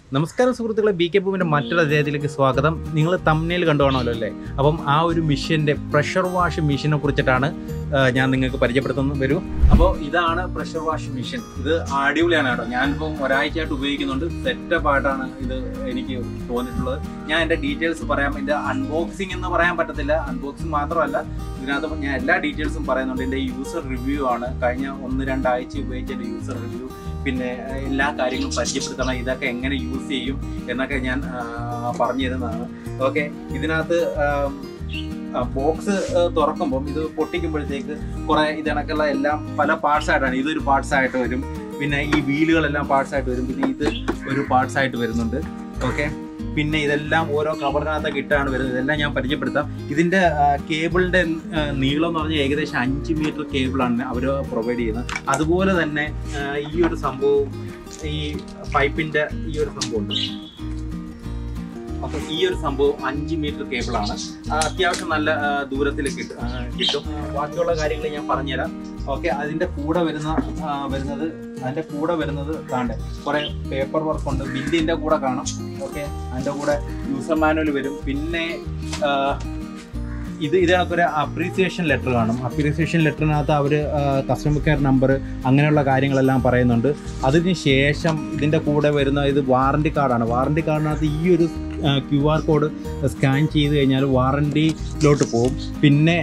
നമസ്കാരം സുഹൃത്തുക്കളെ B K പൂവിൻ്റെ മറ്റൊരു അധ്യായത്തിലേക്ക് സ്വാഗതം നിങ്ങൾ തമ്മിൽ കണ്ടുകാണല്ലോ അല്ലേ അപ്പം ആ ഒരു മിഷൻ്റെ പ്രഷർ വാഷ് മെഷീനെ കുറിച്ചിട്ടാണ് ആ, ഞാൻ നിങ്ങൾക്ക് പരിചയപ്പെടുത്തുന്നത് വരൂ അപ്പോൾ ഇതാണ് പ്രഷർ വാഷ് മെഷീൻ ഇത് അടിപൊളിയാണ് കേട്ടോ ഞാനിപ്പം ഒരാഴ്ചയായിട്ട് ഉപയോഗിക്കുന്നുണ്ട് സെറ്റപ്പ് ആയിട്ടാണ് ഇത് എനിക്ക് തോന്നിയിട്ടുള്ളത് ഞാൻ എൻ്റെ ഡീറ്റെയിൽസ് പറയാം എൻ്റെ അൺബോക്സിംഗ് എന്ന് പറയാൻ പറ്റത്തില്ല അൺബോക്സിംഗ് മാത്രമല്ല ഇതിനകത്ത് ഞാൻ എല്ലാ ഡീറ്റെയിൽസും പറയുന്നുണ്ട് എൻ്റെ യൂസർ റിവ്യൂ ആണ് കഴിഞ്ഞ ഒന്ന് രണ്ടാഴ്ച ഉപയോഗിച്ച എൻ്റെ യൂസർ റിവ്യൂ പിന്നെ ആ, എല്ലാ കാര്യങ്ങളും പരിചയപ്പെടുത്തണം ഇതൊക്കെ എങ്ങനെ യൂസ് ചെയ്യും എന്നൊക്കെ ഞാൻ ആ, പറഞ്ഞു തരുന്നതാണ് ഓക്കെ ഇതിനകത്ത് ബോക്സ് തുറക്കുമ്പം ഇത് പൊട്ടിക്കുമ്പോഴത്തേക്ക് കുറെ ഇതിനൊക്കെയുള്ള എല്ലാം പല പാർട്സ് ആയിട്ടാണ് ഇതൊരു പാർട്സ് ആയിട്ട് വരും പിന്നെ ഈ വീലുകളെല്ലാം പാർട്സ് ആയിട്ട് വരും പിന്നെ ഇത് ഒരു പാർട്സ് ആയിട്ട് വരുന്നുണ്ട് ഓക്കെ പിന്നെ ഇതെല്ലാം ഓരോ കവറിനകത്തൊക്കെ ഇട്ടാണ് വരുന്നത് ഇതെല്ലാം ഞാൻ പരിചയപ്പെടുത്താം ഇതിന്റെ കേബിളിന്റെ നീളം എന്ന് പറഞ്ഞാൽ ഏകദേശം അഞ്ച് മീറ്റർ കേബിളാണ് അവർ പ്രൊവൈഡ് ചെയ്യുന്നത് അതുപോലെ തന്നെ ആ, ഈ ഒരു സംഭവം ഈ പൈപ്പിന്റെ ഈ ഒരു സംഭവം ഉണ്ട് അപ്പൊ ഈ ഒരു സംഭവം അഞ്ച് മീറ്റർ കേബിളാണ് ആ, അത്യാവശ്യം നല്ല ആ, ദൂരത്തിൽ കിട്ടും ആ, കിട്ടും ആ, ബാക്കിയുള്ള കാര്യങ്ങൾ ഞാൻ പറഞ്ഞുതരാം ഓക്കെ അതിന്റെ കൂടെ വരുന്ന ആ, വരുന്നത് അതിന്റെ കൂടെ വരുന്നത് താണ്ട് കുറെ പേപ്പർ വർക്ക് ഉണ്ട് ബില്ലിന്റെ കൂടെ കാണാം ഓക്കെ അതിന്റെ കൂടെ യൂസർ മാനുവൽ വരും പിന്നെ ആ, ഇത് ഇതിനകത്തൊരു അപ്രീസിയേഷൻ ലെറ്റർ കാണും അപ്രീസിയേഷൻ ലെറ്ററിനകത്ത് അവർ കസ്റ്റമർ കെയർ നമ്പർ അങ്ങനെയുള്ള കാര്യങ്ങളെല്ലാം പറയുന്നുണ്ട് അതിന് ശേഷം ഇതിൻ്റെ കൂടെ വരുന്ന ഇത് വാറണ്ടി കാർഡാണ് വാറണ്ടി കാർഡിനകത്ത് ഈ ഒരു ക്യു ആർ കോഡ് സ്കാൻ ചെയ്ത് കഴിഞ്ഞാൽ വാറണ്ടിയിലോട്ട് പോകും പിന്നെ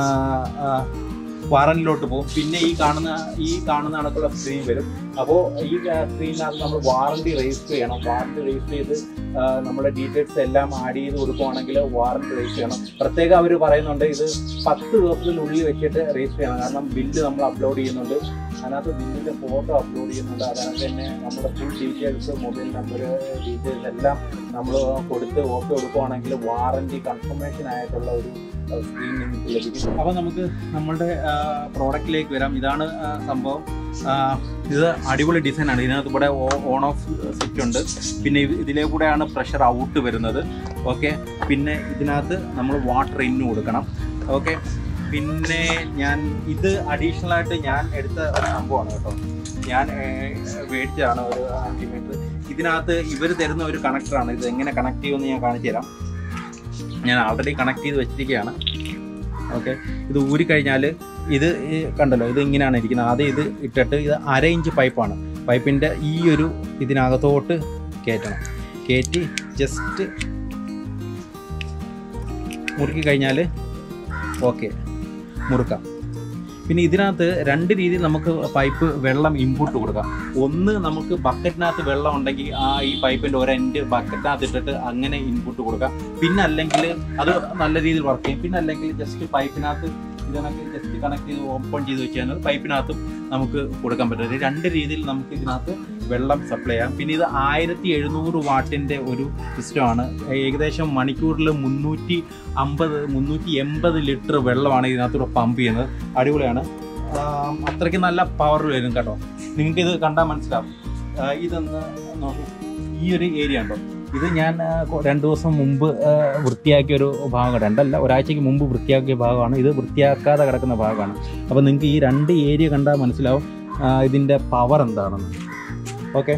വാറണ്ടിയിലോട്ട് പോകും പിന്നെ ഈ കാണുന്ന ഈ കാണുന്ന കണക്കുള്ള സ്ക്രീൻ വരും അപ്പോൾ ഈ സ്ക്രീനിനകത്ത് നമ്മൾ വാറണ്ടി രജിസ്റ്റർ ചെയ്യണം വാറണ്ടി രജിസ്റ്റർ ചെയ്ത് ആ, നമ്മുടെ ഡീറ്റെയിൽസ് എല്ലാം ആഡ് ചെയ്ത് കൊടുക്കുവാണെങ്കിൽ വാറണ്ടി രജിസ്റ്റർ ചെയ്യണം പ്രത്യേകം അവർ പറയുന്നുണ്ട് ഇത് പത്ത് ദിവസത്തിനുള്ളിൽ വെച്ചിട്ട് രജിസ്റ്റർ ചെയ്യണം കാരണം ബില്ല് നമ്മൾ അപ്ലോഡ് ചെയ്യുന്നുണ്ട് അതിനകത്ത് ബില്ലിൻ്റെ ഫോട്ടോ അപ്ലോഡ് ചെയ്യുന്നുണ്ട് അതിനകത്ത് തന്നെ നമ്മുടെ full details mobile number details എല്ലാം നമ്മൾ കൊടുത്ത് ഓക്കെ കൊടുക്കുവാണെങ്കിൽ വാറണ്ടി കൺഫർമേഷൻ ആയിട്ടുള്ള ഒരു സ്ക്രീൻ നിങ്ങൾക്ക് ലഭിക്കും അപ്പോൾ നമുക്ക് നമ്മളുടെ പ്രോഡക്റ്റിലേക്ക് വരാം ഇതാണ് ആ, സംഭവം ആ, ഇത് അടിപൊളി ഡിസൈനാണ് ഇതിനകത്ത് ഇവിടെ ഓൺ ഓഫ് സ്വിച്ച് ഉണ്ട് പിന്നെ ഇത് ഇതിലേ കൂടെയാണ് പ്രഷർ ഔട്ട് വരുന്നത് ഓക്കെ പിന്നെ ഇതിനകത്ത് നമ്മൾ വാട്ടർ ഇന്ന് കൊടുക്കണം ഓക്കെ പിന്നെ ഞാൻ ഇത് അഡീഷണൽ ആയിട്ട് ഞാൻ എടുത്ത ഒരു സംഭവമാണ് കേട്ടോ ഞാൻ ഏർ, മേടിച്ചതാണ് ഒരു ആൻറ്റിമീറ്റർ ഇതിനകത്ത് ഇവർ തരുന്ന ഒരു കണക്ടറാണ് ഇത് എങ്ങനെ കണക്ട് ചെയ്യുമെന്ന് ഞാൻ കാണിച്ചു തരാം ഞാൻ ആൾറെഡി കണക്ട് ചെയ്ത് വെച്ചിരിക്കുകയാണ് ഓക്കെ ഇത് ഊരിക്കഴിഞ്ഞാൽ ഇത് ഈ കണ്ടല്ലോ ഇത് ഇങ്ങനെയാണ് ഇരിക്കുന്നത് ആദ്യം ഇത് ഇട്ടിട്ട് ഇത് അര ഇഞ്ച് പൈപ്പാണ് പൈപ്പിൻ്റെ ഈ ഒരു ഇതിനകത്തോട്ട് കയറ്റണം കയറ്റി ജസ്റ്റ് മുറുക്കി കഴിഞ്ഞാൽ ഓക്കെ മുറുക്കാം പിന്നെ ഇതിനകത്ത് രണ്ട് രീതിയിൽ നമുക്ക് പൈപ്പ് വെള്ളം ഇൻപുട്ട് കൊടുക്കാം ഒന്ന് നമുക്ക് ബക്കറ്റിനകത്ത് വെള്ളം ഉണ്ടെങ്കിൽ ആ ഈ പൈപ്പിൻ്റെ ഒരു എൻഡ് ബക്കറ്റിനകത്ത് ഇട്ടിട്ട് അങ്ങനെ ഇൻപുട്ട് കൊടുക്കാം പിന്നെ അല്ലെങ്കിൽ അത് നല്ല രീതിയിൽ വർക്ക് ചെയ്യും പിന്നെ അല്ലെങ്കിൽ ജസ്റ്റ് പൈപ്പിനകത്ത് ഇതിനകത്ത് ജസ്റ്റ് കണക്ട് ചെയ്ത് ഓപ്പൺ ചെയ്ത് വെച്ച് കഴിഞ്ഞാൽ പൈപ്പിനകത്തും നമുക്ക് കൊടുക്കാൻ പറ്റും ഇത് രണ്ട് രീതിയിൽ നമുക്ക് ഇതിനകത്ത് വെള്ളം സപ്ലൈ ചെയ്യാം പിന്നെ ഇത് ആയിരത്തി എഴുന്നൂറ് വാട്ടിൻ്റെ ഒരു സിസ്റ്റമാണ് ഏകദേശം മണിക്കൂറിൽ മുന്നൂറ്റി അമ്പത് മുന്നൂറ്റി എൺപത് ലിറ്റർ വെള്ളമാണ് ഇതിനകത്തൂടെ പമ്പ് ചെയ്യുന്നത് അടിപൊളിയാണ് ആം, അത്രയ്ക്ക് നല്ല പവർ വരും കേട്ടോ നിങ്ങൾക്ക് ഇത് കണ്ടാൽ മനസ്സിലാവും ആ, ഇതൊന്ന് നോക്കൂ ഈ ഒരു ഏരിയ ഉണ്ടോ ഇത് ഞാൻ ആ, കൊ- രണ്ട് ദിവസം മുമ്പ് ആ, വൃത്തിയാക്കിയ ഒരു ഭാഗം രണ്ടല്ല ഒരാഴ്ചയ്ക്ക് മുമ്പ് വൃത്തിയാക്കിയ ഭാഗമാണ് ഇത് വൃത്തിയാക്കാതെ കിടക്കുന്ന ഭാഗമാണ് അപ്പോൾ നിങ്ങൾക്ക് ഈ രണ്ട് ഏരിയ കണ്ടാൽ മനസ്സിലാവും ആ, ഇതിൻ്റെ പവർ എന്താണെന്ന് ഓക്കെ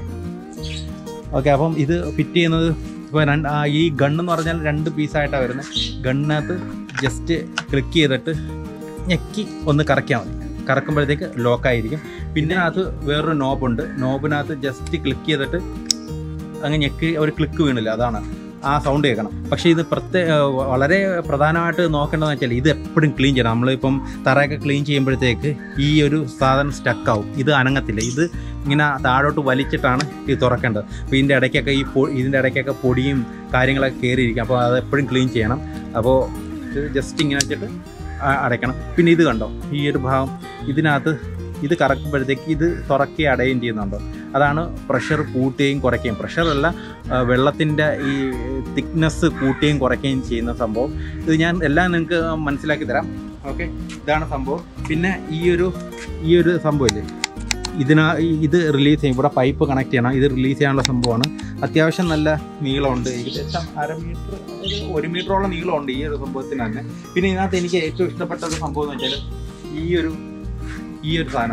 ഓക്കെ അപ്പം ഇത് ഫിറ്റ് ചെയ്യുന്നത് ഇപ്പോൾ രണ്ട് ആ, ഈ ഗണ്ണെന്ന് പറഞ്ഞാൽ രണ്ട് പീസായിട്ടാണ് വരുന്നത് ഗണ്ണിനകത്ത് ജസ്റ്റ് ക്ലിക്ക് ചെയ്തിട്ട് ഞെക്കി ഒന്ന് കറക്കിയാൽ മതി കറക്കുമ്പോഴത്തേക്ക് ലോക്കായിരിക്കും പിന്നെ അതിനകത്ത് വേറൊരു നോബുണ്ട് നോബിനകത്ത് ജസ്റ്റ് ക്ലിക്ക് ചെയ്തിട്ട് അങ്ങ് ഞെക്കി ഒരു ക്ലിക്ക് വീണില്ല അതാണ് ആ സൗണ്ട് കേൾക്കണം പക്ഷേ ഇത് പ്രത്യേക വളരെ പ്രധാനമായിട്ട് നോക്കേണ്ടതെന്ന് വെച്ചാൽ ഇത് എപ്പോഴും ക്ലീൻ ചെയ്യണം നമ്മളിപ്പം തറയൊക്കെ ക്ലീൻ ചെയ്യുമ്പോഴത്തേക്ക് ഈ ഒരു സാധനം സ്റ്റക്കാവും ഇത് അനങ്ങത്തില്ല ഇത് ഇങ്ങനെ താഴോട്ട് വലിച്ചിട്ടാണ് ഇത് തുറക്കേണ്ടത് അപ്പോൾ ഇതിൻ്റെ ഇടയ്ക്കൊക്കെ ഈ പൊ ഇതിൻ്റെ ഇടയ്ക്കൊക്കെ പൊടിയും കാര്യങ്ങളൊക്കെ കയറിയിരിക്കും അപ്പോൾ അത് എപ്പോഴും ക്ലീൻ ചെയ്യണം അപ്പോൾ ഇത് ജസ്റ്റ് ഇങ്ങനെ വെച്ചിട്ട് അ- അടയ്ക്കണം പിന്നെ ഇത് കണ്ടോ ഈ ഒരു ഭാഗം ഇതിനകത്ത് ഇത് കറക്കുമ്പോഴത്തേക്ക് ഇത് തുറക്കുകയും അടയുകയും ചെയ്യുന്നുണ്ടോ അതാണ് പ്രഷർ കൂട്ടുകയും കുറയ്ക്കുകയും പ്രഷറല്ല വെള്ളത്തിൻ്റെ ഈ തിക്നെസ് കൂട്ടുകയും കുറയ്ക്കുകയും ചെയ്യുന്ന സംഭവം ഇത് ഞാൻ എല്ലാം നിങ്ങൾക്ക് മനസ്സിലാക്കി തരാം ഓക്കെ ഇതാണ് സംഭവം പിന്നെ ഈ ഒരു ഈ ഒരു സംഭവമില്ലേ ഇതിനാ ഈ- ഇത് റിലീസ് ചെയ്യും ഇവിടെ പൈപ്പ് കണക്ട് ചെയ്യണം ഇത് റിലീസ് ചെയ്യാനുള്ള സംഭവമാണ് അത്യാവശ്യം നല്ല നീളമുണ്ട് ഏകദേശം അര മീറ്റർ ഒരു ഒരു മീറ്ററോളം നീളമുണ്ട് ഈ ഒരു സംഭവത്തിന് തന്നെ പിന്നെ ഇതിനകത്ത് എനിക്ക് ഏറ്റവും ഇഷ്ടപ്പെട്ട ഒരു സംഭവം എന്ന് വെച്ചാൽ ഈ ഒരു ഈ ഒരു സാധനമാണ്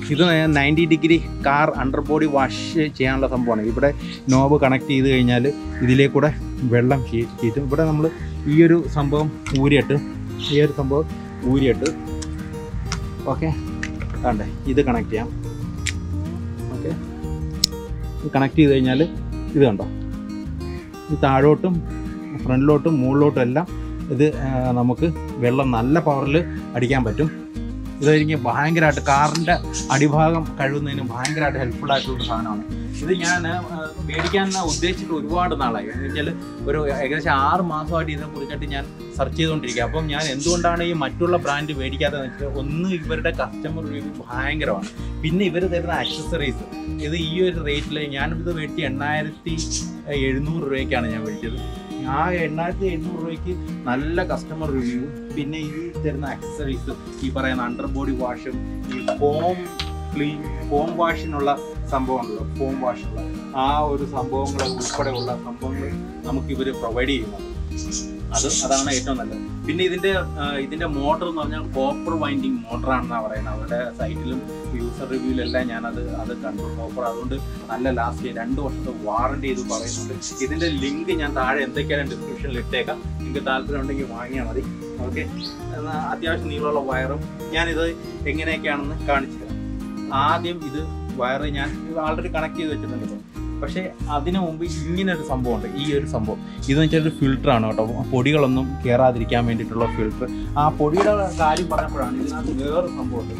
ഇത് ninety degree car under body wash ചെയ്യാനുള്ള സംഭവമാണ് ഇവിടെ നോബ് കണക്ട് ചെയ്ത് കഴിഞ്ഞാൽ ഇതിലേ കൂടെ വെള്ളം ചീ- ചീറ്റും ഇവിടെ നമ്മൾ ഈ ഒരു സംഭവം ഊരിയിട്ട് ഈ ഒരു സംഭവം ഊരിയിട്ട് ഓക്കെ കണ്ടേ ഇത് കണക്ട് ചെയ്യാം ഓക്കെ ഇത് കണക്ട് ചെയ്ത് കഴിഞ്ഞാൽ ഇത് കണ്ടോ ഈ താഴോട്ടും ഫ്രണ്ടിലോട്ടും മുകളിലോട്ടും എല്ലാം ഇത് ആ, നമുക്ക് വെള്ളം നല്ല പവറിൽ അടിക്കാൻ പറ്റും ഇതായിരിക്കും ഭയങ്കരമായിട്ട് കാറിൻ്റെ അടിഭാഗം കഴുകുന്നതിന് ഭയങ്കരമായിട്ട് ഹെൽപ്ഫുൾ ആയിട്ടുള്ള സാധനമാണ് ഇത് ഞാൻ ആ, മേടിക്കാൻ ഉദ്ദേശിച്ചിട്ട് ഒരുപാട് നാളായി എന്ന് വെച്ചാൽ ഒരു ഏകദേശം ആറ് മാസമായിട്ട് ഇതിനെ കുറിച്ചിട്ട് ഞാൻ സെർച്ച് ചെയ്തുകൊണ്ടിരിക്കുക അപ്പം ഞാൻ എന്തുകൊണ്ടാണ് ഈ മറ്റുള്ള ബ്രാൻഡ് മേടിക്കാത്തതെന്ന് വെച്ചാൽ ഒന്ന് ഇവരുടെ കസ്റ്റമർ റിവ്യൂ ഭയങ്കരമാണ് പിന്നെ ഇവർ തരുന്ന ആക്സസറീസ് ഇത് ഈ ഒരു റേറ്റിൽ ഞാനിത് മേടിച്ച് എണ്ണായിരത്തി എഴുന്നൂറ് രൂപയ്ക്കാണ് ഞാൻ മേടിച്ചത് ആ എണ്ണായിരത്തി എഴുന്നൂറ് രൂപയ്ക്ക് നല്ല കസ്റ്റമർ റിവ്യൂ പിന്നെ ഈ തരുന്ന ആക്സസറീസ് ഈ പറയുന്ന അണ്ടർ ബോഡി വാഷും ഈ ഫോം ക്ലീൻ ഫോം വാഷിനുള്ള സംഭവമുണ്ടല്ലോ ഫോം വാഷുള്ള ആ ഒരു സംഭവങ്ങൾ ഉൾപ്പെടെയുള്ള സംഭവങ്ങൾ നമുക്ക് ഇവർ പ്രൊവൈഡ് ചെയ്യുന്നുണ്ട് അത് അതാണ് ഏറ്റവും നല്ലത് പിന്നെ ഇതിന്റെ ആ, ഇതിന്റെ മോട്ടർ എന്ന് പറഞ്ഞാൽ കോപ്പർ വൈൻഡിങ് മോട്ടറാണെന്നാണ് പറയുന്നത് അവരുടെ സൈറ്റിലും യൂസർ റിവ്യൂലെല്ലാം ഞാനത് അത് കണ്ടു കോപ്പർ അതുകൊണ്ട് നല്ല ലാസ്റ്റ് രണ്ട് വർഷത്തെ വാറണ്ടി ഇത് പറയുന്നുണ്ട് ഇതിന്റെ ലിങ്ക് ഞാൻ താഴെ എന്തൊക്കെയാണ് ഡിസ്ക്രിപ്ഷനിൽ ഇട്ടേക്കാം നിങ്ങൾക്ക് താല്പര്യം ഉണ്ടെങ്കിൽ വാങ്ങിയാൽ മതി ഓക്കെ അത്യാവശ്യം നീളമുള്ള വയറും ഞാനിത് എങ്ങനെയൊക്കെയാണെന്ന് കാണിച്ചു തരാം ആദ്യം ഇത് വയറ് ഞാൻ ആൾറെഡി കണക്ട് ചെയ്ത് വെച്ചിട്ടുണ്ട് ഇപ്പം. പക്ഷേ അതിനു മുമ്പ് ഇങ്ങനെ ഒരു സംഭവമുണ്ട് ഈ ഒരു സംഭവം ഇതെന്ന് വെച്ചാൽ ഒരു ഫിൽറ്ററാണ് കേട്ടോ പൊടികളൊന്നും കയറാതിരിക്കാൻ വേണ്ടിയിട്ടുള്ള ഫിൽറ്റർ ആ പൊടിയുടെ കാര്യം പറഞ്ഞപ്പോഴാണ് ഇതിനകത്ത് വേറൊരു സംഭവമുണ്ട്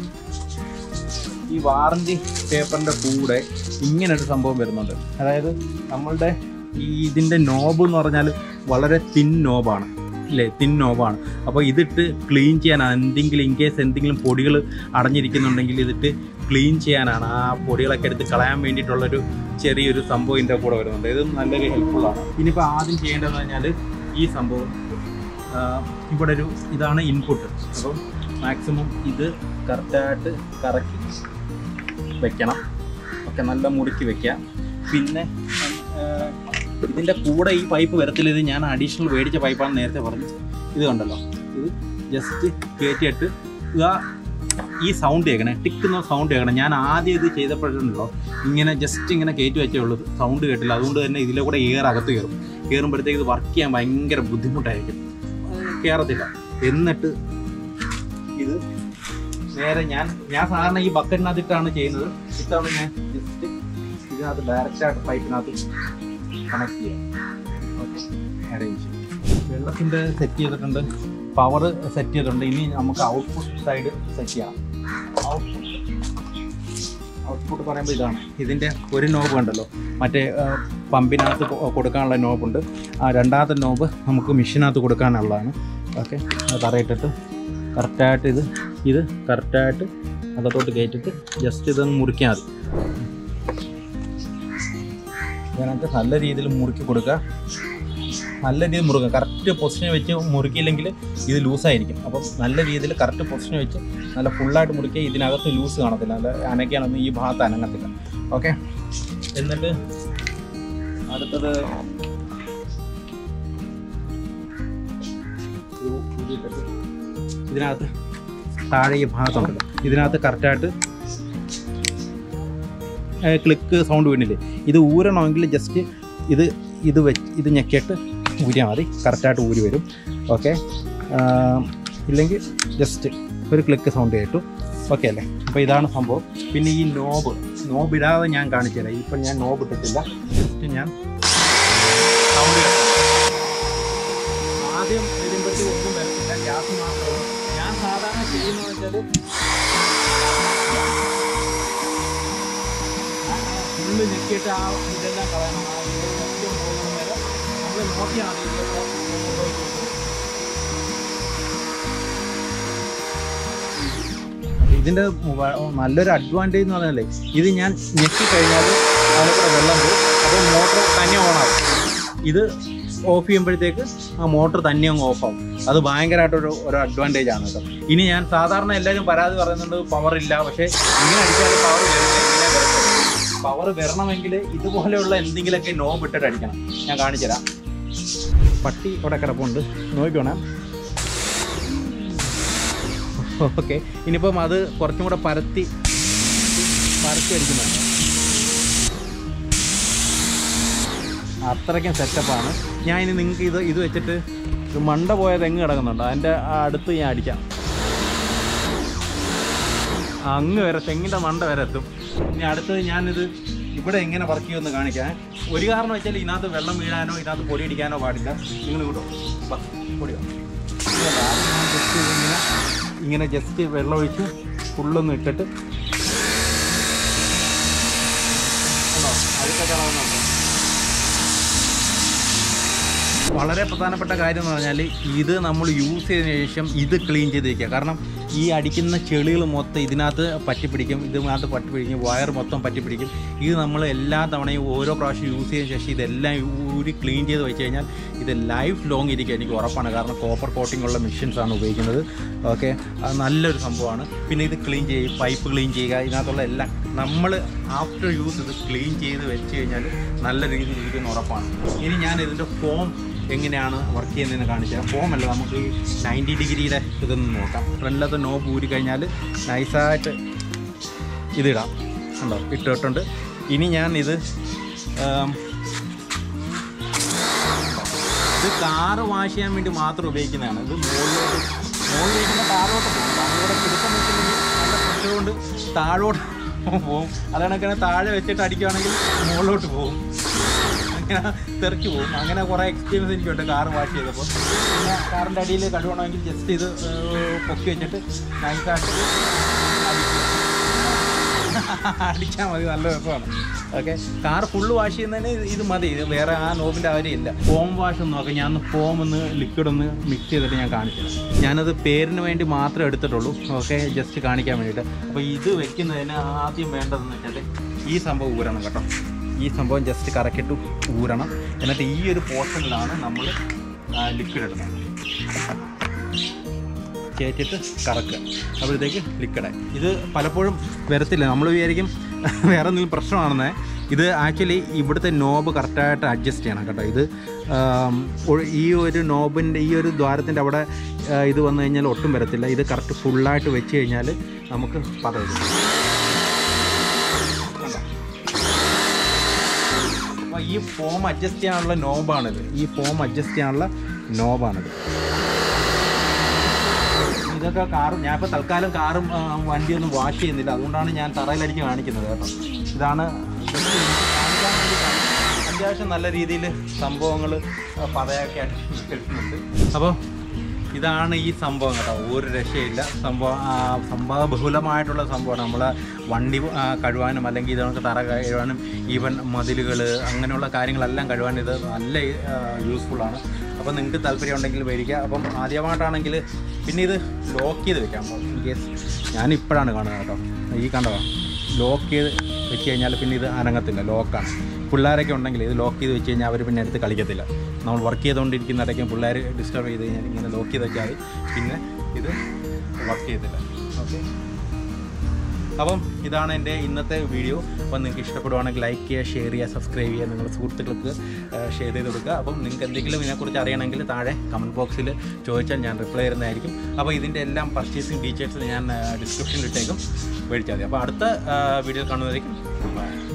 ഈ വാറണ്ടി പേപ്പറിൻ്റെ കൂടെ ഇങ്ങനെ ഒരു സംഭവം വരുന്നുണ്ട് അതായത് നമ്മളുടെ ഈ ഇതിൻ്റെ നോബ് എന്ന് പറഞ്ഞാൽ വളരെ തിൻ നോബാണ് ഇല്ലേ തിൻ നോബാണ് അപ്പോൾ ഇതിട്ട് ക്ലീൻ ചെയ്യാനാണ് എന്തെങ്കിലും ഇൻ കേസ് എന്തെങ്കിലും പൊടികൾ അടഞ്ഞിരിക്കുന്നുണ്ടെങ്കിൽ ഇതിട്ട് ക്ലീൻ ചെയ്യാനാണ് ആ പൊടികളൊക്കെ എടുത്ത് കളയാൻ വേണ്ടിയിട്ടുള്ളൊരു ചെറിയൊരു സംഭവം ഇതിൻ്റെ കൂടെ വരുന്നുണ്ട് ഇത് നല്ലൊരു ഹെൽപ്ഫുള്ളാണ് ഇനിയിപ്പോൾ ആദ്യം ചെയ്യേണ്ടതെന്ന് പറഞ്ഞാൽ ഈ സംഭവം ആ, ഇവിടെ ഒരു ഇതാണ് ഇൻപുട്ട് അപ്പം മാക്സിമം ഇത് കറക്റ്റായിട്ട് കറക്കി വെക്കണം ഒക്കെ നല്ല മുറുക്കി വെക്കാം പിന്നെ ആ, ഇതിൻ്റെ കൂടെ ഈ പൈപ്പ് വരത്തില്ല ഇത് ഞാൻ അഡീഷണൽ മേടിച്ച പൈപ്പാണെന്ന് നേരത്തെ പറഞ്ഞു ഇത് കണ്ടല്ലോ ഇത് ജസ്റ്റ് കയറ്റിയിട്ട് ഇതാ ഈ സൗണ്ട് കേൾക്കണേ ടിക്കുന്ന സൗണ്ട് കേൾക്കണം ഞാൻ ആദ്യം ഇത് ചെയ്തപ്പോഴുണ്ടല്ലോ ഇങ്ങനെ ജസ്റ്റ് ഇങ്ങനെ കയറ്റി വെച്ചേ ഉള്ളൂ സൗണ്ട് കേട്ടില്ല അതുകൊണ്ട് തന്നെ ഇതിലെ കൂടെ എയർ അകത്ത് കയറും കയറുമ്പോഴത്തേക്ക് ഇത് വർക്ക് ചെയ്യാൻ ഭയങ്കര ബുദ്ധിമുട്ടായിരിക്കും കയറത്തില്ല എന്നിട്ട് ഇത് നേരെ ഞാൻ ഞാൻ സാധാരണ ഈ ബക്കറ്റിനകത്തിട്ടാണ് ചെയ്യുന്നത് ഇത്തവണ ഞാൻ ജസ്റ്റ് ഇതിനകത്ത് ഡയറക്റ്റായിട്ട് പൈപ്പിനകത്ത് കണക്ട് ചെയ്യാം ഓക്കെ അറേഞ്ച് വെള്ളത്തിൻ്റെ സെറ്റ് ചെയ്തിട്ടുണ്ട് പവർ സെറ്റ് ചെയ്തിട്ടുണ്ട് ഇനി നമുക്ക് ഔട്ട്പുട്ട് സൈഡ് സെറ്റ് ചെയ്യാം ഔട്ട്പുട്ട് ഔട്ട്പുട്ട് പറയുമ്പോൾ ഇതാണ് ഇതിൻ്റെ ഒരു നോബ് ഉണ്ടല്ലോ മറ്റേ ആ, പമ്പിനകത്ത് കൊ- കൊടുക്കാനുള്ള നോബുണ്ട് ആ രണ്ടാമത്തെ നോബ് നമുക്ക് മെഷീനകത്ത് കൊടുക്കാനുള്ളതാണ് ഓക്കെ അത് തറയിട്ടിട്ട് കറക്റ്റായിട്ട് ഇത് ഇത് കറക്റ്റായിട്ട് അകത്തോട്ട് കയറ്റിട്ട് ജസ്റ്റ് ഇതൊന്ന് മുറിക്കാൻ മതി ഇതിനകത്ത് നല്ല രീതിയിൽ മുറുക്കി കൊടുക്കുക നല്ല രീതിയിൽ മുറുക്കുക കറക്റ്റ് പൊസിഷൻ വെച്ച് മുറുക്കിയില്ലെങ്കിൽ ഇത് ലൂസായിരിക്കും അപ്പം നല്ല രീതിയിൽ കറക്റ്റ് പൊസിഷൻ വെച്ച് നല്ല ഫുള്ളായിട്ട് മുറുക്കി ഇതിനകത്ത് ലൂസ് കാണത്തില്ല നല്ല അനക്കാനൊന്നും ഈ ഭാഗത്ത് അനങ്ങത്തില്ല ഓക്കെ എന്നിട്ട് അടുത്തത് ഇത് ഊരിയിട്ടിട്ട് ഇതിനകത്ത് താഴെ ഈ ഭാഗത്തുണ്ടല്ലോ ഇതിനകത്ത് കറക്റ്റായിട്ട് ക്ലിക്ക് സൗണ്ട് വീണില്ലേ ഇത് ഊരണമെങ്കിൽ ജസ്റ്റ് ഇത് ഇത് വെച്ച് ഇത് ഞെക്കിയിട്ട് ഊരിയാൽ മതി കറക്റ്റായിട്ട് ഊരി വരും ഓക്കെ ഇല്ലെങ്കിൽ ജസ്റ്റ് ഒരു ക്ലിക്ക് സൗണ്ട് കേട്ടു ഓക്കെ അല്ലേ അപ്പോൾ ഇതാണ് സംഭവം പിന്നെ ഈ നോബ് നോബ് ഇടാതെ ഞാൻ കാണിച്ചു തരാം ഇപ്പം ഞാൻ നോബ് ഇട്ടിട്ടില്ല ജസ്റ്റ് ഞാൻ സൗണ്ട് ആദ്യം വരുമ്പോഴത്തേക്ക് ഒന്നും വരത്തില്ല ഗ്യാസ് മാത്രമേ ഞാൻ സാധാരണ ചെയ്യുന്നത് വെച്ചാൽ ഫുള്ള് ഞെക്കിയിട്ട് ആ ഇതെല്ലാം കളയണം ആ ഇത് മൊത്തം പോകുന്ന വരെ നമ്മൾ നോക്കിയാൽ മതി ഇതിലൊക്കെ കൊണ്ടുപോയി ഇതിൻ്റെ വ- നല്ലൊരു അഡ്വാൻറ്റേജ് എന്ന് പറഞ്ഞാലേ ഇത് ഞാൻ ഞെക്കി കഴിഞ്ഞാൽ അതിലൂടെ വെള്ളം പോകും അപ്പോൾ മോട്ടർ തന്നെ ഓണാവും ഇത് ഓഫ് ചെയ്യുമ്പോഴത്തേക്ക് ആ മോട്ടർ തന്നെ അങ്ങ് ഓഫാവും അത് ഭയങ്കരമായിട്ടൊരു ഒരു അഡ്വാൻറ്റേജ് ആണ് കേട്ടോ ഇനി ഞാൻ സാധാരണ എല്ലാവരും പരാതി പറയുന്നുണ്ട് പവർ ഇല്ല പക്ഷേ ഇങ്ങനെ അടിച്ചാൽ പവർ വരില്ല ഇങ്ങനെ വരത്തില്ല പവർ വരണമെങ്കിൽ ഇതുപോലെയുള്ള എന്തെങ്കിലുമൊക്കെ നോബ് ഇട്ടിട്ട് അടിക്കണം ഞാൻ കാണിച്ചുതരാം പട്ടി ഇവിടെ കിടപ്പുണ്ട് നോക്കിക്കോണേ ഓക്കെ ഇനിയിപ്പം അത് കുറച്ചും കൂടെ പരത്തി പരത്തി അടിക്കുന്നുണ്ട് അത്രയ്ക്കും സെറ്റപ്പാണ് ഞാൻ ഇനി നിങ്ങൾക്ക് ഇത് ഇത് വെച്ചിട്ട് ഇത് മണ്ട പോയ തെങ്ങ് കിടക്കുന്നുണ്ട് അതിൻ്റെ അടുത്ത് ഞാൻ അടിക്കാം അങ്ങ് വരെ തെങ്ങിൻ്റെ മണ്ട വരെ എത്തും ഇനി അടുത്തത് ഞാനിത് ഇവിടെ എങ്ങനെ വർക്ക് ചെയ്യുമെന്ന് കാണിക്കാം ഒരു കാരണം വെച്ചാൽ ഇതിനകത്ത് വെള്ളം വീഴാനോ ഇതിനകത്ത് പൊടി അടിക്കാനോ പാടില്ല നിങ്ങൾ കൂട്ടോ പൊടിയോ ജസ്റ്റ് ഇങ്ങനെ ഇങ്ങനെ ജസ്റ്റ് വെള്ളം ഒഴിച്ച് ഫുള്ളൊന്ന് ഇട്ടിട്ട് കണ്ടോ അഴുക്കൊക്കെ ഇളകുന്നുണ്ടോ വളരെ പ്രധാനപ്പെട്ട കാര്യം എന്ന് പറഞ്ഞാൽ ഇത് നമ്മൾ യൂസ് ചെയ്തതിന് ശേഷം ഇത് ക്ലീൻ ചെയ്ത് വയ്ക്കുക കാരണം ഈ അടിക്കുന്ന ചെളികൾ മൊത്തം ഇതിനകത്ത് പറ്റിപ്പിടിക്കും ഇതിനകത്ത് പറ്റിപ്പിടിക്കും വയർ മൊത്തം പറ്റിപ്പിടിക്കും ഇത് നമ്മൾ എല്ലാ തവണയും ഓരോ പ്രാവശ്യം യൂസ് ചെയ്തതിന് ശേഷം ഇതെല്ലാം ഊരി ക്ലീൻ ചെയ്ത് വെച്ച് കഴിഞ്ഞാൽ ഇത് ലൈഫ് ലോങ് ഇരിക്കും എനിക്ക് ഉറപ്പാണ് കാരണം കോപ്പർ കോട്ടിംഗ് ഉള്ള മെഷീൻസ് ആണ് ഉപയോഗിക്കുന്നത് ഓക്കെ അത് നല്ലൊരു സംഭവമാണ് പിന്നെ ഇത് ക്ലീൻ ചെയ്യും പൈപ്പ് ക്ലീൻ ചെയ്യുക ഇതിനകത്തുള്ള എല്ലാം നമ്മൾ ആഫ്റ്റർ യൂസ് ഇത് ക്ലീൻ ചെയ്ത് വെച്ച് കഴിഞ്ഞാൽ നല്ല രീതിയിൽ ഇരിക്കുന്ന ഉറപ്പാണ് ഇനി ഞാൻ ഇതിൻ്റെ ഫോം എങ്ങനെയാണ് വർക്ക് ചെയ്യുന്നതെന്ന് കാണിച്ചാൽ ഫോം അല്ല നമുക്ക് ഈ നയൻറ്റി ഡിഗ്രിയുടെ ഇതൊന്ന് നോക്കാം ഫ്രണ്ടിലത്തെ നോബ് ഊരി കഴിഞ്ഞാൽ നൈസായിട്ട് ഇതിടാം ഉണ്ടോ ഇട്ടിട്ടുണ്ട് ഇനി ഞാൻ ഇത് ആം, ഇത് കാറ് വാഷ് ചെയ്യാൻ വേണ്ടി മാത്രം ഉപയോഗിക്കുന്നതാണ് ഇത് മുകളിലോട്ട് മുകളിൽ ഇരിക്കുന്ന താഴോട്ട് പോകും നമ്മളിവിടെ പിടുത്തം വെച്ചില്ലെങ്കിൽ നല്ല പ്രഷർ കൊണ്ട് താഴോട്ട് പോകും അതാണൊക്കെ താഴെ വെച്ചിട്ട് അടിക്കുകയാണെങ്കിൽ മുകളിലോട്ട് പോകും അങ്ങനെ തെറിച്ച് പോകും അങ്ങനെ കുറേ എക്സ്പീരിയൻസ് എനിക്കുണ്ട് കാർ വാഷ് ചെയ്തപ്പോൾ പിന്നെ കാറിൻ്റെ അടിയിൽ കഴുകണമെങ്കിൽ ജസ്റ്റ് ഇത് ഏർ, പൊക്കി വെച്ചിട്ട് നൈസായിട്ട് അടിച്ചാൽ മതി നല്ല രസമാണ് ഓക്കെ കാർ ഫുള്ള് വാഷ് ചെയ്യുന്നതിന് ഇത് ഇത് മതി ഇത് വേറെ ആ നോബിൻ്റെ കാര്യമില്ല ഫോം വാഷ് ഒന്ന് നോക്കാം ഞാൻ ഫോം ഒന്ന് ലിക്വിഡ് ഒന്ന് മിക്സ് ചെയ്തിട്ട് ഞാൻ കാണിച്ചു തരാം. ഞാനത് പേരിന് വേണ്ടി മാത്രമേ എടുത്തിട്ടുള്ളൂ ഓക്കെ ജസ്റ്റ് കാണിക്കാൻ വേണ്ടിയിട്ട് അപ്പോൾ ഇത് വെക്കുന്നതിന് ആദ്യം വേണ്ടതെന്ന് വെച്ചാൽ ഈ സംഭവം ഊരണം കേട്ടോ ഈ സംഭവം ജസ്റ്റ് കറക്കിയിട്ട് ഊരണം എന്നിട്ട് ഈ ഒരു പോർഷനിലാണ് നമ്മൾ ലിക്വിഡ് ഇടുന്നത് കയറ്റിട്ട് കറക്കുക അപ്പോഴത്തേക്ക് ലിക്വിഡായി ഇത് പലപ്പോഴും വരത്തില്ല നമ്മൾ വിചാരിക്കും വേറെ എന്തെങ്കിലും പ്രശ്നമാണെന്നേ ഇത് ആക്ച്വലി ഇവിടുത്തെ നോബ് കറക്റ്റായിട്ട് അഡ്ജസ്റ്റ് ചെയ്യണം കേട്ടോ ഇത് ആം, ഒ- ഈ ഒരു നോബിൻ്റെ ഈ ഒരു ദ്വാരത്തിൻ്റെ അവിടെ ആ, ഇത് വന്നു കഴിഞ്ഞാൽ ഒട്ടും വരത്തില്ല ഇത് കറക്റ്റ് ഫുള്ളായിട്ട് വെച്ച് കഴിഞ്ഞാൽ നമുക്ക് പതയും അപ്പോൾ ഈ ഫോം അഡ്ജസ്റ്റ് ചെയ്യാനുള്ള നോബാണിത് ഈ ഫോം അഡ്ജസ്റ്റ് ചെയ്യാനുള്ള നോബാണിത് ഇതൊക്കെ കാറും ഞാൻ ഇപ്പോൾ തൽക്കാലം കാറും ആ, വണ്ടിയൊന്നും വാഷ് ചെയ്യുന്നില്ല അതുകൊണ്ടാണ് ഞാൻ തറയിലടിച്ച് കാണിക്കുന്നത് കേട്ടോ ഇതാണ് just എനിക്ക് കാണിക്കാൻ വേണ്ടിയിട്ടാണ്. അത്യാവശ്യം നല്ല രീതിയിൽ സംഭവങ്ങൾ പതയൊക്കെ ആയിട്ട് വരുന്നുണ്ട് അപ്പോൾ ഇതാണ് ഈ സംഭവം കേട്ടോ ഒരു രക്ഷയില്ല സംഭവം ആ, സംഭവ ബഹുലമായിട്ടുള്ള സംഭവമാണ് നമ്മൾ വണ്ടി ആ, കഴുകാനും അല്ലെങ്കിൽ ഇതൊക്കെ തറ കഴുകാനും ഈവൻ മതിലുകൾ അങ്ങനെയുള്ള കാര്യങ്ങളെല്ലാം കഴുകാൻ ഇത് നല്ല യൂസ്ഫുള്ളാണ് അപ്പോൾ നിങ്ങൾക്ക് താല്പര്യം ഉണ്ടെങ്കിൽ മേടിക്കുക അപ്പം ആദ്യമായിട്ടാണെങ്കിൽ പിന്നെ ഇത് ലോക്ക് ചെയ്ത് വെക്കാം ഇൻ കേസ് ഞാൻ ഇപ്പോഴാണ് കാണുന്നത് കേട്ടോ ഈ കണ്ടതാ ലോക്ക് ചെയ്ത് വെച്ച് കഴിഞ്ഞാൽ പിന്നെ ഇത് അനങ്ങത്തില്ല ലോക്കാണ് പിള്ളേരൊക്കെ ഉണ്ടെങ്കിൽ ഇത് ലോക്ക് ചെയ്ത് വെച്ച് കഴിഞ്ഞാൽ അവർ പിന്നെ എടുത്ത് കളിക്കത്തില്ല നമ്മൾ വർക്ക് ചെയ്തുകൊണ്ടിരിക്കുന്നിടയ്ക്കും പിള്ളേർ ഡിസ്റ്റർബ് ചെയ്ത് കഴിഞ്ഞാൽ ഇങ്ങനെ ലോക്ക് ചെയ്ത് വെച്ചാൽ മതി പിന്നെ ഇത് വർക്ക് ചെയ്യത്തില്ല ഓക്കെ അപ്പം ഇതാണ് എൻ്റെ ഇന്നത്തെ വീഡിയോ അപ്പം നിങ്ങൾക്ക് ഇഷ്ടപ്പെടുവാണെങ്കിൽ ലൈക്ക് ചെയ്യുക ഷെയർ ചെയ്യുക സബ്സ്ക്രൈബ് ചെയ്യുക നിങ്ങളുടെ സുഹൃത്തുക്കൾക്ക് ഷെയർ ചെയ്ത് കൊടുക്കുക അപ്പം നിങ്ങൾക്ക് എന്തെങ്കിലും ഇതിനെക്കുറിച്ച് അറിയണമെങ്കിൽ താഴെ കമൻറ്റ് ബോക്സിൽ ചോദിച്ചാൽ ഞാൻ റിപ്ലൈ തരുന്നതായിരിക്കും അപ്പോൾ ഇതിൻ്റെ എല്ലാം പർച്ചേസിങ് ഡീറ്റെയിൽസ് ഞാൻ ഡിസ്ക്രിപ്ഷനിൽ ഇട്ടേക്കും മേടിച്ചാൽ മതി അപ്പോൾ അടുത്ത വീഡിയോ കാണുന്നതായിരിക്കും ബൈ